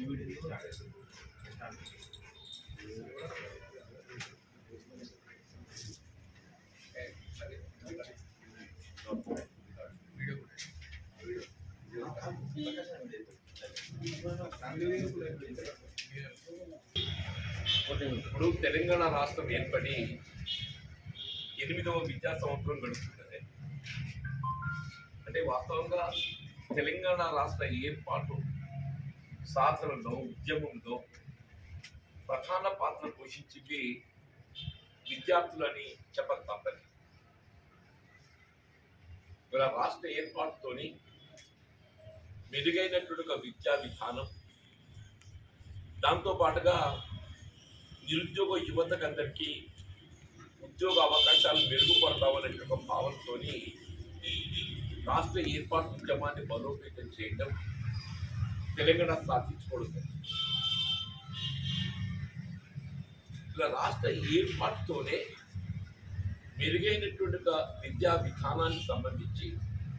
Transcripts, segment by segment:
ఇప్పుడు తెలంగాణ రాష్ట్రం ఏర్పడి ఎనిమిదవ విద్యా సంవత్సరం గడుస్తున్నది అంటే వాస్తవంగా తెలంగాణ రాష్ట్ర ఏర్పాటు సాధనలో ఉద్యమంలో ప్రధాన పాత్ర పోషించింది విద్యార్థులని చెప్పక తప్పదు ఇలా రాష్ట్ర ఏర్పాటుతోని మెరుగైనటువంటి ఒక విద్యా విధానం దాంతో పాటుగా నిరుద్యోగ యువతకు అందరికీ ఉద్యోగ అవకాశాలు మెరుగుపడతామనే ఒక భావంతో రాష్ట్ర ఏర్పాటు ఉద్యమాన్ని బలోపేతం చేయడం తెలంగాణ సాధించుకోవడం ఇలా రాష్ట్ర ఏర్పాటుతోనే మెరుగైనటువంటి ఒక విద్యా విధానానికి సంబంధించి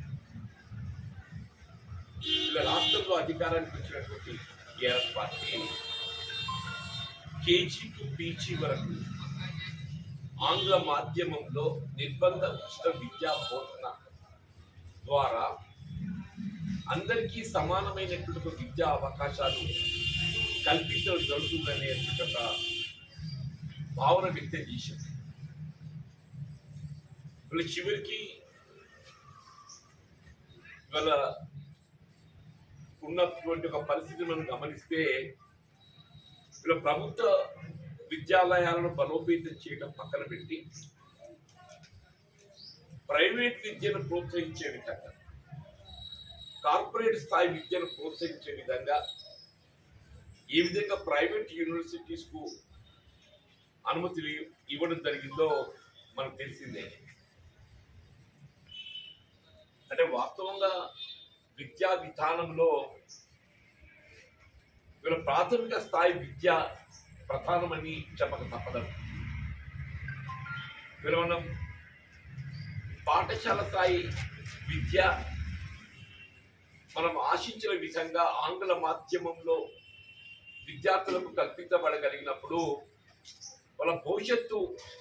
ఇలా రాష్ట్రంలో అధికారానికి వచ్చినటువంటి TRS party KG to PG వరకు ఆంగ్ల మాధ్యమంలో నిర్బంధ ఉచిత విద్యా బోధన ద్వారా అందరికీ సమానమైనటువంటి ఒక విద్యా అవకాశాలు కల్పించడం జరుగుతుందనే ఒక భావన వ్యక్తం చేసింది వీళ్ళ చివరికి వాళ్ళ ఉన్నటువంటి ఒక పరిస్థితిని మనం గమనిస్తే వీళ్ళ ప్రభుత్వ విద్యాలయాలను బలోపేతం చేయడం పక్కన పెట్టి ప్రైవేట్ విద్యను ప్రోత్సహించే విధంగా కార్పొరేట్ స్థాయి విద్యను ప్రోత్సహించే విధంగా ఏ విధంగా ప్రైవేట్ యూనివర్సిటీస్ కు అనుమతులు ఇవ్వడం జరిగిందో మనకు తెలిసిందే అంటే వాస్తవంగా విద్యా విధానంలో వీళ్ళ ప్రాథమిక స్థాయి విద్య ప్రధానమని చెప్పక తప్పదు వీళ్ళు మనం పాఠశాల స్థాయి విద్య మనం ఆశించిన విధంగా ఆంగ్ల మాధ్యమంలో విద్యార్థులకు కల్పించబడగలిగినప్పుడు వాళ్ళ భవిష్యత్తు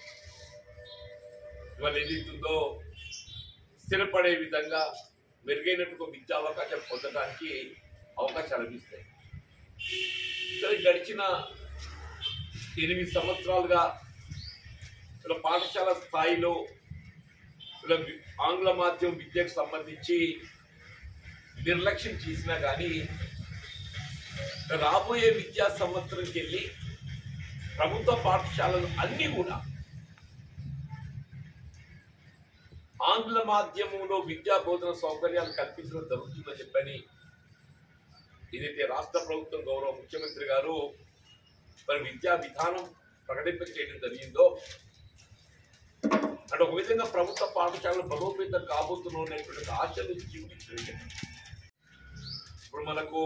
ఇవాళ ఏదైతుందో స్థిరపడే విధంగా మెరుగైనటువంటి విద్యా అవకాశం పొందడానికి అవకాశాలు లభిస్తాయి సరే గడిచిన ఎనిమిది సంవత్సరాలుగా ఇలా పాఠశాల స్థాయిలో ఇలా వి- ఆంగ్ల మాధ్యమం విద్యకు సంబంధించి నిర్లక్ష్యం చేసినా కానీ రాబోయే విద్యా సంవత్సరంకి వెళ్ళి ప్రభుత్వ పాఠశాలలు అన్నీ కూడా ఆంగ్ల మాధ్యమంలో విద్యా బోధన సౌకర్యాలు కల్పించడం జరుగుతుందని చెప్పని ఏదైతే రాష్ట్ర ప్రభుత్వం గౌరవ ముఖ్యమంత్రి గారు మరి విద్యా విధానం ప్రకటింప చేయడం జరిగిందో అంటే ఒక విధంగా ప్రభుత్వ పాఠశాలలు బలోపేతం కాబోతున్నాం అనేటువంటి ఆశలు జీవించడం ఇప్పుడు మనకు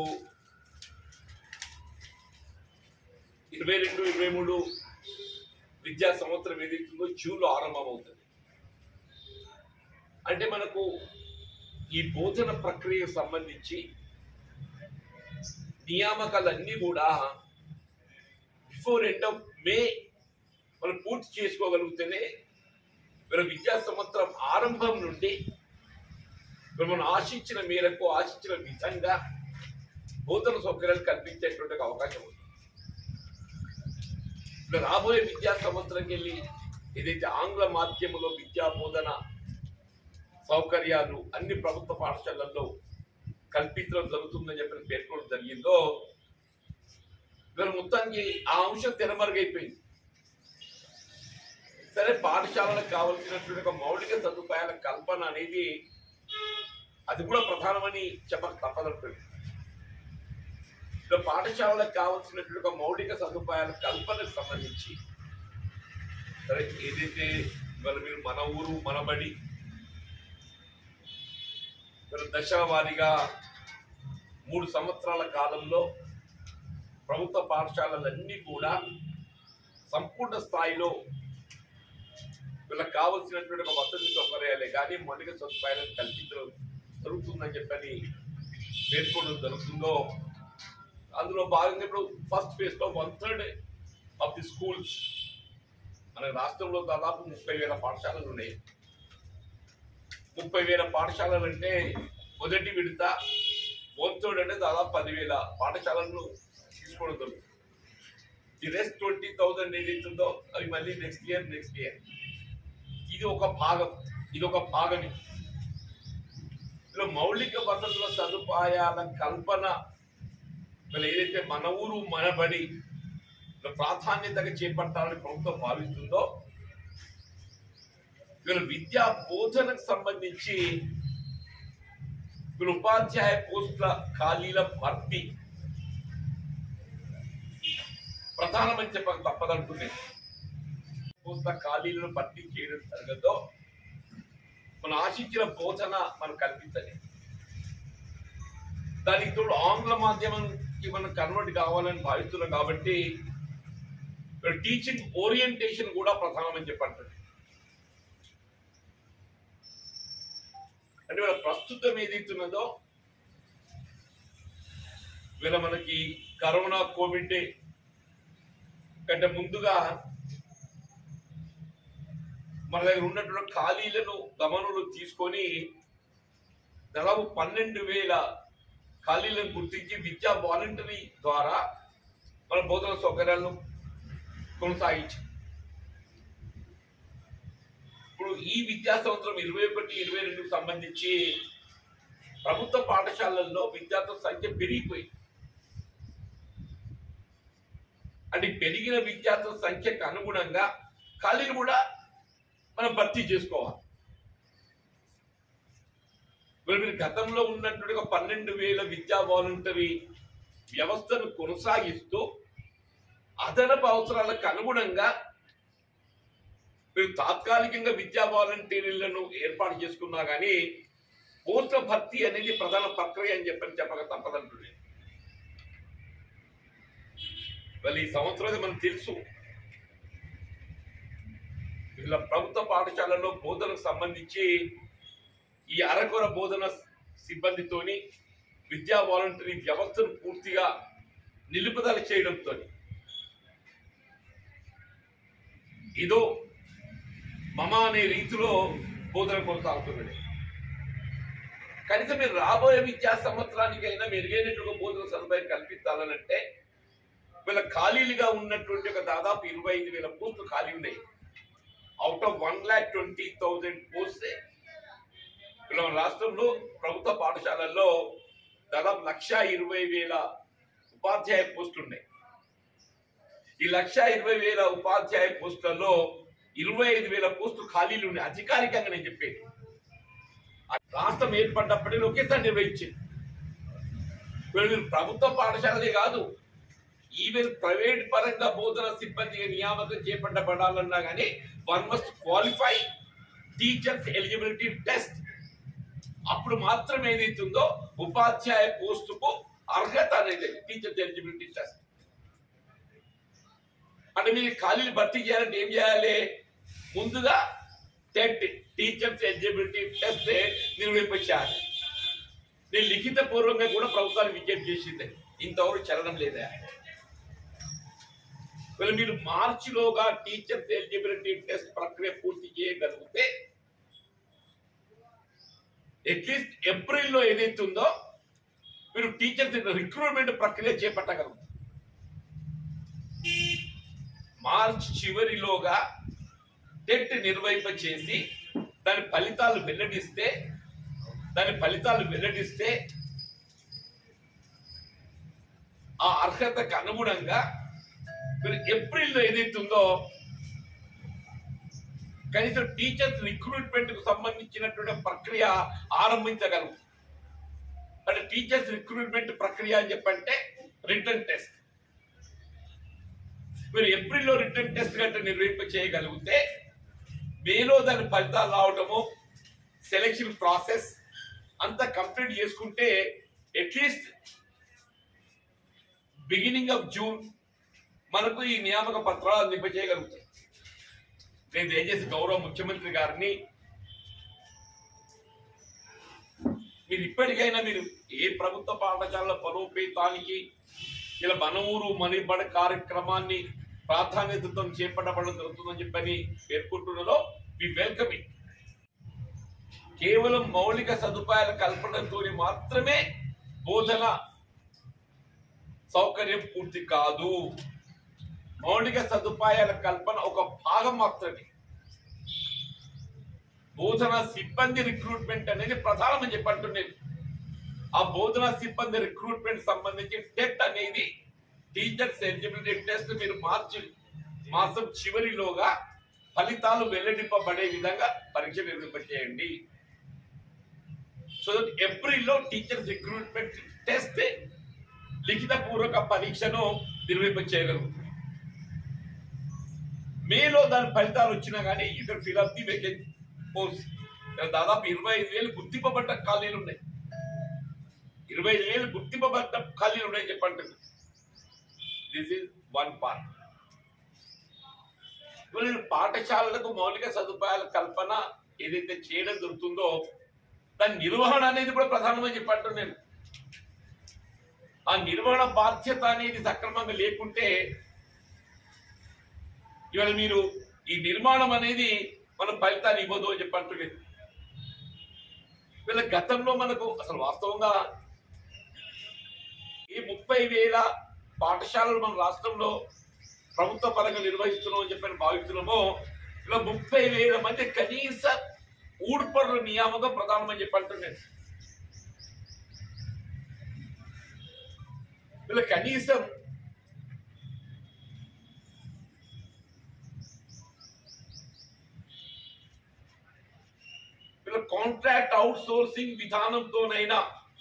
ఇరవై రెండు ఇరవై మూడు విద్యా సంవత్సరం ఏదైతుందో జూన్లో ఆరంభమవుతుంది అంటే మనకు ఈ బోధన ప్రక్రియకు సంబంధించి నియామకాలన్నీ కూడా బిఫోర్ ఎండ్ ఆఫ్ మే మనం పూర్తి చేసుకోగలిగితేనే మన విద్యా సంవత్సరం ఆరంభం నుండి మరి మనం ఆశించిన మేరకు ఆశించిన విధంగా బోధన సౌకర్యాలు కల్పించేటువంటి ఒక అవకాశం ఉంది ఇప్పుడు రాబోయే విద్యా సంవత్సరంకి వెళ్ళి ఏదైతే ఆంగ్ల మాధ్యమంలో విద్యా బోధన సౌకర్యాలు అన్ని ప్రభుత్వ పాఠశాలల్లో కల్పించడం జరుగుతుందని చెప్పి పేర్కొనడం జరిగిందో మరి మొత్తానికి ఆ అంశం తెరమరుగైపోయింది సరే పాఠశాలకు కావలసినటువంటి ఒక మౌలిక సదుపాయాల కల్పన అనేది అది కూడా ప్రధానమని చెప్పక తప్పదంటుంది ఇప్పుడు పాఠశాలకు కావలసినటువంటి ఒక మౌలిక సదుపాయాల కల్పనకు సంబంధించి సరే ఏదైతే ఇవాళ మీరు మన ఊరు మన బడి మరి దశల వారీగా మూడు సంవత్సరాల కాలంలో ప్రభుత్వ పాఠశాలలన్నీ కూడా సంపూర్ణ స్థాయిలో వీళ్ళకి కావలసినటువంటి ఒక వసతి సౌకర్యాలే కానీ మౌలిక సదుపాయాలను కల్పించడం జరుగుతుందని చెప్పని పేర్కొనడం జరుగుతుందో అందులో భాగంగా ఇప్పుడు ఫస్ట్ ఫేజ్ లో one third of the schools మన రాష్ట్రంలో దాదాపు ముప్పై వేల పాఠశాలలు ఉన్నాయి ముప్పై వేల పాఠశాలలు అంటే మొదటి విడత వన్ థర్డ్ అంటే దాదాపు పదివేల పాఠశాలలను తీసుకోవడం జరుగుతుంది ది రెస్ట్ ట్వంటీ థౌసండ్ ఏదైతుందో అవి మళ్ళీ నెక్స్ట్ ఇయర్ నెక్స్ట్ ఇయర్ ఇది ఒక భాగం ఇది ఒక భాగం ఇందులో మౌలిక వసతుల సదుపాయాల కల్పన వీళ్ళు ఏదైతే మన ఊరు మన బడి వీళ్ళ ప్రాధాన్యతగా చేపట్టాలని ప్రభుత్వం భావిస్తుందో వీళ్ళ విద్యా బోధనకు సంబంధించి వీళ్ళ ఉపాధ్యాయ పోస్టుల ఖాళీల భర్తీ ప్రధానమని చెప్పక తప్పదంటున్నాయి పోస్టుల ఖాళీలను భర్తీ చేయడం జరగదో మనం ఆశించిన బోధన మనం కల్పించలేదు దానికి తోడు ఆంగ్ల మాధ్యమంకి మనం కన్వర్ట్ కావాలని భావిస్తున్నాం కాబట్టి టీచింగ్ ఓరియంటేషన్ కూడా ప్రధానమని చెప్పంటారు అంటే వీళ్ళ ప్రస్తుతం ఏదైతున్నదో వీళ్ళ మనకి కరోనా కోవిడ్ కంటే ముందుగా మన దగ్గర ఉన్నటువంటి ఖాళీలను గమనంలో తీసుకొని దాదాపు పన్నెండు వేల ఖాళీలను గుర్తించి విద్యా వాలంటరీ ద్వారా మన బోధన సౌకర్యాలను కొనసాగించాం ఇప్పుడు ఈ విద్యా సంవత్సరం ఇరవై ఒకటి ఇరవై రెండుకు సంబంధించి ప్రభుత్వ పాఠశాలల్లో విద్యార్థుల సంఖ్య పెరిగిపోయింది అంటే పెరిగిన విద్యార్థుల సంఖ్యకు అనుగుణంగా ఖాళీలు కూడా మనం భర్తీ చేసుకోవాలి మరి మీరు గతంలో ఉన్నటువంటి ఒక పన్నెండు వేల విద్యా వాలంటరీ వ్యవస్థను కొనసాగిస్తూ అదనపు అవసరాలకు అనుగుణంగా మీరు తాత్కాలికంగా విద్యా వాలంటీర్లను ఏర్పాటు చేసుకున్నా కానీ పోస్టుల భర్తీ అనేది ప్రధాన ప్రక్రియ అని చెప్పని చెప్పక తప్పదంటున్నాయి వాళ్ళు ఈ సంవత్సరం అయితే మనకు తెలుసు ఇలా ప్రభుత్వ పాఠశాలలో బోధనకు సంబంధించి ఈ అరకొర బోధన సిబ్బందితోని విద్యా వాలంటరీ వ్యవస్థను పూర్తిగా నిలుపుదల చేయడంతో ఇదో మమ అనే రీతిలో బోధన కొనసాగుతున్నది కనీసం మీరు రాబోయే విద్యా సంవత్సరానికైనా మెరుగైనటువంటి బోధన సదుపాయం కల్పించాలనంటే వీళ్ళ ఖాళీలుగా ఉన్నటువంటి ఒక దాదాపు ఇరవై ఐదు వేల పోస్టులు ఖాళీ ఉన్నాయి out of one lakh twenty thousand post ఇలా మన రాష్ట్రంలో ప్రభుత్వ పాఠశాలల్లో దాదాపు లక్ష ఇరవై వేల ఉపాధ్యాయ పోస్టులు ఉన్నాయి ఈ లక్ష ఇరవై వేల ఉపాధ్యాయ పోస్టులలో ఇరవై ఐదు వేల పోస్టులు ఖాళీలు ఉన్నాయి అధికారికంగా నేను చెప్పేది రాష్ట్రం ఏర్పడ్డప్పటికీ ఒకేసారి నిర్వహించింది ఇప్పుడు మీరు ప్రభుత్వ పాఠశాలలే కాదు ఈవెన్ ప్రైవేట్ పరంగా బోధన సిబ్బందిగా నియామకం చేపట్టబడాలన్నా కానీ one must qualify teachers eligibility test అప్పుడు మాత్రమే ఏదైతుందో ఉపాధ్యాయ పోస్టుకు అర్హత అనేది టీచర్స్ ఎలిజిబిలిటీ టెస్ట్ అంటే మీరు ఖాళీలు భర్తీ చేయాలంటే ఏం చేయాలి ముందుగా టెట్ టీచర్స్ ఎలిజిబిలిటీ టెస్ట్ నిర్వహించాలి నేను లిఖిత పూర్వకంగా కూడా ప్రభుత్వానికి విజ్ఞప్తి చేసింది ఇంతవరకు చలనం లేదా వీళ్ళు మీరు మార్చిలోగా టీచర్స్ ఎలిజిబిలిటీ టెస్ట్ ప్రక్రియ పూర్తి చేయగలిగితే అట్లీస్ట్ ఏప్రిల్లో ఏదైతే ఉందో మీరు టీచర్స్ రిక్రూట్మెంట్ ప్రక్రియ చేపట్టగలరు మార్చ్ చివరిలోగా టెట్ నిర్వహింప చేసి దాని ఫలితాలు వెల్లడిస్తే దాని ఫలితాలు వెల్లడిస్తే ఆ అర్హతకు అనుగుణంగా మీరు ఏప్రిల్లో ఏదైతే ఉందో కనీసం టీచర్స్ రిక్రూట్మెంట్ కు సంబంధించినటువంటి ప్రక్రియ ఆరంభించగలరు అంటే టీచర్స్ రిక్రూట్మెంట్ ప్రక్రియ అని చెప్పంటే రిటర్న్ టెస్ట్ మీరు ఏప్రిల్లో రిటర్న్ టెస్ట్ గంట నిర్వహింప చేయగలిగితే మేలో దాని ఫలితాలు రావడము సెలెక్షన్ ప్రాసెస్ అంతా కంప్లీట్ చేసుకుంటే అట్లీస్ట్ బిగినింగ్ ఆఫ్ జూన్ మనకు ఈ నియామక పత్రాలు అందింప చేయగలుగుతాయి నేను దయచేసి గౌరవ ముఖ్యమంత్రి గారిని మీరు ఇప్పటికైనా మీరు ఏ ప్రభుత్వ పాఠశాలల బలోపేతానికి ఇలా మన ఊరు మనిబడి కార్యక్రమాన్ని ప్రాధాన్యతతో చేపట్టబడడం జరుగుతుందని చెప్పని పేర్కొంటున్నదో వి వెల్కమ్ ఇట్ కేవలం మౌలిక సదుపాయాల కల్పనతో మాత్రమే బోధన సౌకర్యం పూర్తి కాదు మౌలిక సదుపాయాల కల్పన ఒక భాగం మాత్రమే బోధన సిబ్బంది రిక్రూట్మెంట్ అనేది ప్రధానమని చెప్పంటున్నాను ఆ బోధన సిబ్బంది రిక్రూట్మెంట్ సంబంధించి టెట్ అనేది టీచర్స్ ఎలిజిబిలిటీ టెస్ట్ మీరు మార్చి మాసం చివరిలోగా ఫలితాలు వెల్లడింపబడే విధంగా పరీక్ష నిర్వహింపచేయండి సో దట్ ఏప్రిల్లో టీచర్స్ రిక్రూట్మెంట్ టెస్ట్ లిఖిత పూర్వక పరీక్షను నిర్వహింపచేయగలరు మేలో దాని ఫలితాలు వచ్చినా కానీ ఇక్కడ ఫిలప్ ది వేకెన్సీ పోస్ట్ దాదాపు ఇరవై ఐదు వేలు గుర్తింపబడ్డ ఖాళీలు ఉన్నాయి ఇరవై ఐదు వేలు గుర్తింపబడ్డ ఖాళీలు ఉన్నాయని చెప్పండి దిస్ ఇస్ వన్ పార్ట్ నేను పాఠశాలలకు మౌలిక సదుపాయాల కల్పన ఏదైతే చేయడం జరుగుతుందో దాని నిర్వహణ అనేది కూడా ప్రధానమని చెప్పంటాను నేను ఆ నిర్వహణ బాధ్యత అనేది సక్రమంగా లేకుంటే ఇవాళ మీరు ఈ నిర్మాణం అనేది మన ఫలితాన్ని ఇవ్వదు అని చెప్పంటులేదు వీళ్ళ గతంలో మనకు అసలు వాస్తవంగా ఈ ముప్పై వేల పాఠశాలలు మన రాష్ట్రంలో ప్రభుత్వ పరంగా నిర్వహిస్తున్నాం అని చెప్పని భావిస్తున్నామో ఇలా ముప్పై వేల మంది కనీస ఊడ్పరుల నియామకం ప్రధానమని చెప్పి అంటున్నాను వీళ్ళ కనీసం వీళ్ళ కాంట్రాక్ట్ అవుట్ సోర్సింగ్ విధానంతోనైనా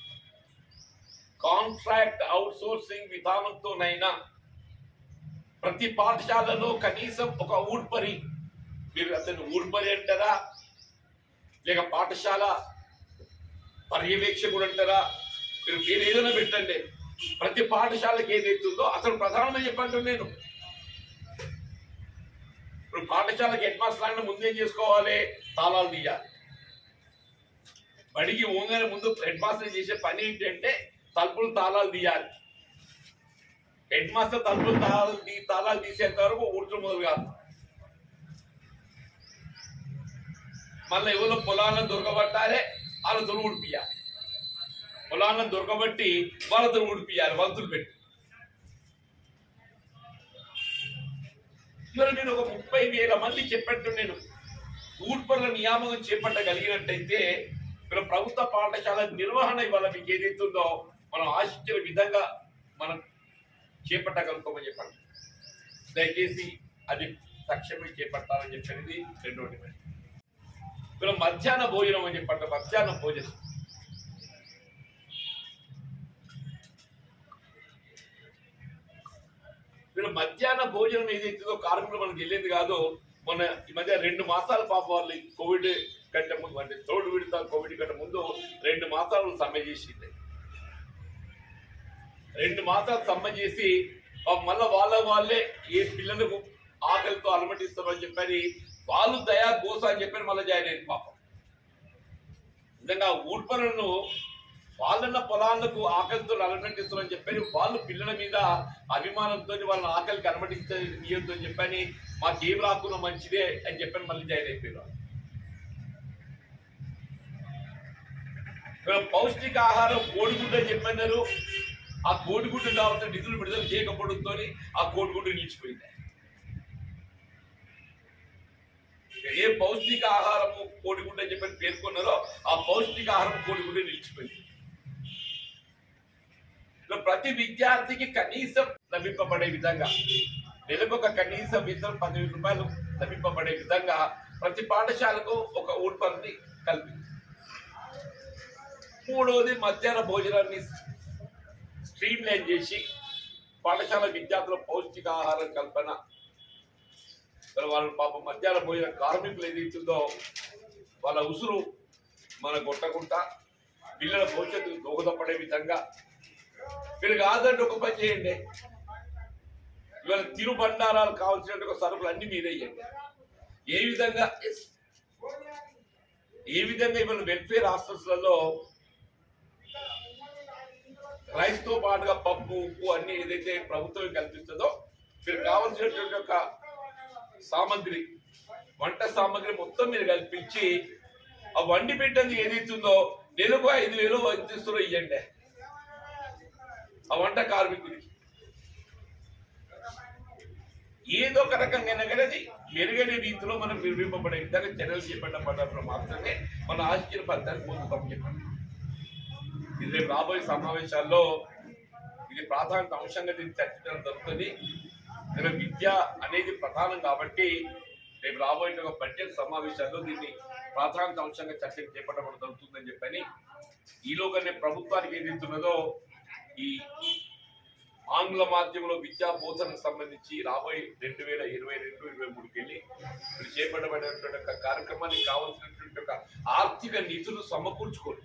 కాంట్రాక్ట్ అవుట్ సోర్సింగ్ విధానంతోనైనా ప్రతి పాఠశాలలో కనీసం ఒక ఊడ్పరి మీరు అతను ఊడ్పరి అంటారా లేక పాఠశాల పర్యవేక్షకుడు అంటారా మీరు మీరు ఏదైనా పెట్టండి ప్రతి పాఠశాలకి ఏదైతుందో అతను ప్రధానమని చెప్పంటాను నేను ఇప్పుడు పాఠశాలకి హెడ్ మాస్టర్ లాగా ముందేం చేసుకోవాలి తాళాలు తీయాలి బడికి ఓంగానే ముందు హెడ్ మాస్టర్ చేసే పని ఏంటంటే తలుపులు తాళాలు తీయాలి హెడ్ మాస్టర్ తలుపులు తాళాలు తీ తాళాలు తీసేంత వరకు ఊడ్చడం మొదలు కాదు మళ్ళీ ఎవరో పొలాలను దొరకబట్టారే వాళ్ళతో ఉడిపియాలి పొలాలను దొరకబట్టి వాళ్ళతో ఉడిపియాలి వంతులు పెట్టి ఇవాళ నేను ఒక ముప్పై వేల మంది చెప్పట్టు నేను ఊడ్పర్ల నియామకం చేపట్టగలిగినట్టయితే ఇక్కడ ప్రభుత్వ పాఠశాల నిర్వహణ ఇవాళ మీకు ఏదైతుందో మనం ఆశించిన విధంగా మనం చేపట్టగలుగుతామని చెప్పండి దయచేసి అది తక్షణమే చేపట్టాలని చెప్పినది రెండో డిమాండ్ ఇక్కడ మధ్యాహ్న భోజనం అని చెప్పండి మధ్యాహ్న భోజనం ఇక్కడ మధ్యాహ్న భోజనం ఏదైతుందో కార్మికులు మనకు వెళ్ళేది కాదు మొన్న ఈ మధ్య రెండు మాసాల పాప వాళ్ళు ఈ కోవిడ్ కంటే ముందు అంటే తోడు విడత కోవిడ్ కంటే ముందు రెండు మాసాలు సమ్మె చేసింది రెండు మాసాలు సమ్మె చేసి పాపం మళ్ళా వాళ్ళ వాళ్ళే ఏ పిల్లలకు ఆకలితో అలమటిస్తామని చెప్పని వాళ్ళు దయా గోస అని చెప్పని మళ్ళీ జాయిన్ అయింది పాపం నిజంగా ఊడ్పలను వాళ్ళన్న పొలాలకు ఆకలితో అలమటిస్తున్నారని చెప్పని వాళ్ళు పిల్లల మీద అభిమానంతో వాళ్ళని ఆకలికి అనుమతించదు అని చెప్పని మాకేం రాకున్నా మంచిదే అని చెప్పని మళ్ళీ జాయిన్ అయిపోయారు ఇక్కడ పౌష్టికాహారం కోడిగుడ్డు అని చెప్పన్నారు ఆ కోడిగుడ్డు కావాల్సిన నిధులు విడుదల చేయకపోవడంతో ఆ కోడిగుడ్డు నిలిచిపోయింది ఏ పౌష్టిక ఆహారము కోడిగుడ్డు అని చెప్పని పేర్కొన్నారో ఆ పౌష్టిక ఆహారం కోడిగుడ్డు నిలిచిపోయింది ఇలా ప్రతి విద్యార్థికి కనీసం లభింపబడే విధంగా నెలకొక కనీస వేతనం పదివేల రూపాయలు లభింపబడే విధంగా ప్రతి పాఠశాలకు ఒక ఊడ్పరిని కల్పించింది మూడవది మధ్యాహ్న భోజనాన్ని స్ట్రీమ్ లైన్ చేసి పాఠశాల విద్యార్థుల పౌష్టికాహారం కల్పన మరి వాళ్ళ పాపం మధ్యాహ్న భోజన కార్మికులు ఏదైతుందో వాళ్ళ ఉసురు మన కొట్టకుండా పిల్లల భవిష్యత్తు దోహదపడే విధంగా మీరు కాదంటే ఒక పని చేయండి ఇవాళ తిరుబండారాలు కావాల్సిన సరుకులు అన్ని మీరే ఇవ్వండి ఏ విధంగా ఏ విధంగా ఇవాళ వెల్ఫేర్ హాస్టల్స్లలో రైస్ తో పాటుగా పప్పు ఉప్పు అన్ని ఏదైతే ప్రభుత్వం కల్పిస్తుందో మీరు కావాల్సినటువంటి ఒక సామాగ్రి వంట సామాగ్రి మొత్తం మీరు కల్పించి ఆ వండి పెట్టింది ఏదైతుందో నెలకు ఐదు వేలు వంతిస్తులో ఇవ్వండి ఆ వంట కార్మికుడికి ఏదో ఒక రకంగా కానీ అది మెరుగైన రీతిలో మనం నిర్మింపబడే విధంగా చర్యలు చేపట్టబడినప్పుడు మాత్రమే మన ఆశ్చర్య ఫలితాన్ని పొందుతాం చెప్పండి ఇది రేపు రాబోయే సమావేశాల్లో ఇది ప్రాధాన్యత అంశంగా దీన్ని చర్చించడం జరుగుతుంది ఇక్కడ విద్య అనేది ప్రధానం కాబట్టి రేపు రాబోయే ఒక బడ్జెట్ సమావేశాల్లో దీన్ని ప్రాధాన్యత అంశంగా చర్చ చేపట్టడం జరుగుతుందని చెప్పని ఈలోగానే ప్రభుత్వానికి ఏదైతే ఉన్నదో ఈ ఆంగ్ల మాధ్యమంలో విద్యా బోధనకు సంబంధించి రాబోయే రెండు వేల ఇరవై రెండు ఇరవై మూడుకి వెళ్ళి ఇప్పుడు చేపట్టబడినటువంటి ఒక కార్యక్రమానికి కావాల్సినటువంటి ఒక ఆర్థిక నిధులు సమకూర్చుకోండి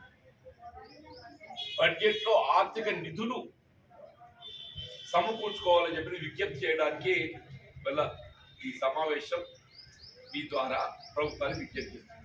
బడ్జెట్ లో ఆర్థిక నిధులు సమకూర్చుకోవాలని చెప్పి విజ్ఞప్తి చేయడానికి వల్ల ఈ సమావేశం మీ ద్వారా ప్రభుత్వాన్ని విజ్ఞప్తి చేస్తుంది